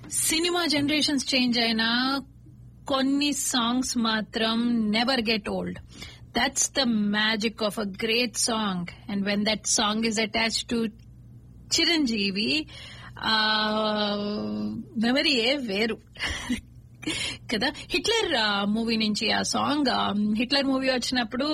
cinema generations change అయినా కొన్ని songs మాత్రం never get old that's the magic of a great song and when that song is attach to Chiranjeevi మెమరీయే వేరు కదా Hitler movie నుంచి ఆ సాంగ్ హిట్లర్ మూవీ వచ్చినప్పుడు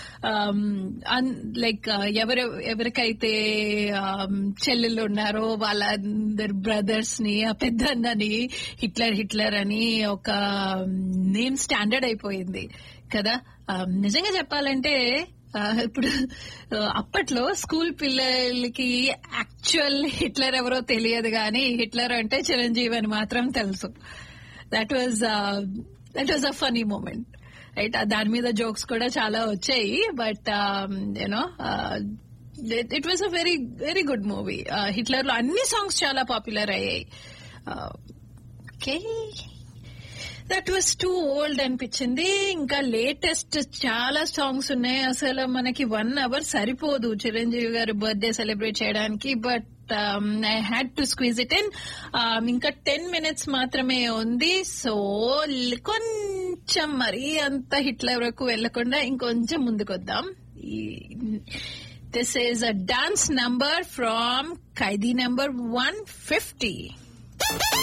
లైక్ ఎవరు ఎవరికైతే చెల్లెళ్ళు ఉన్నారో వాళ్ళందరి బ్రదర్స్ ని ఆ పెద్ద అన్నని హిట్లర్ హిట్లర్ అని ఒక నేమ్ స్టాండర్డ్ అయిపోయింది కదా నిజంగా చెప్పాలంటే ఇప్పుడు అప్పట్లో స్కూల్ పిల్లలకి యాక్చువల్ హిట్లర్ ఎవరో తెలియదు కానీ హిట్లర్ అంటే చిరంజీవి అని మాత్రం తెలుసు that was that was a funny moment right దాని మీద జోక్స్ కూడా చాలా వచ్చాయి but you know it was a very very good movie Hitler లో అన్ని సాంగ్స్ చాలా పాపులర్ అయ్యాయి okay that was too old అనిపించింది ఇంకా లేటెస్ట్ చాలా సాంగ్స్ ఉన్నాయి అసలు మనకి వన్ అవర్ సరిపోదు చిరంజీవి గారి బర్త్డే సెలబ్రేట్ చేయడానికి but I had to squeeze it in ఇంకా టెన్ మినిట్స్ మాత్రమే ఉంది సో కొంచెం మరీ అంత హిట్లర్ వరకు వెళ్లకుండా ఇంకొంచెం ముందుకొద్దాం this is a dance number from Khaidi number one fifty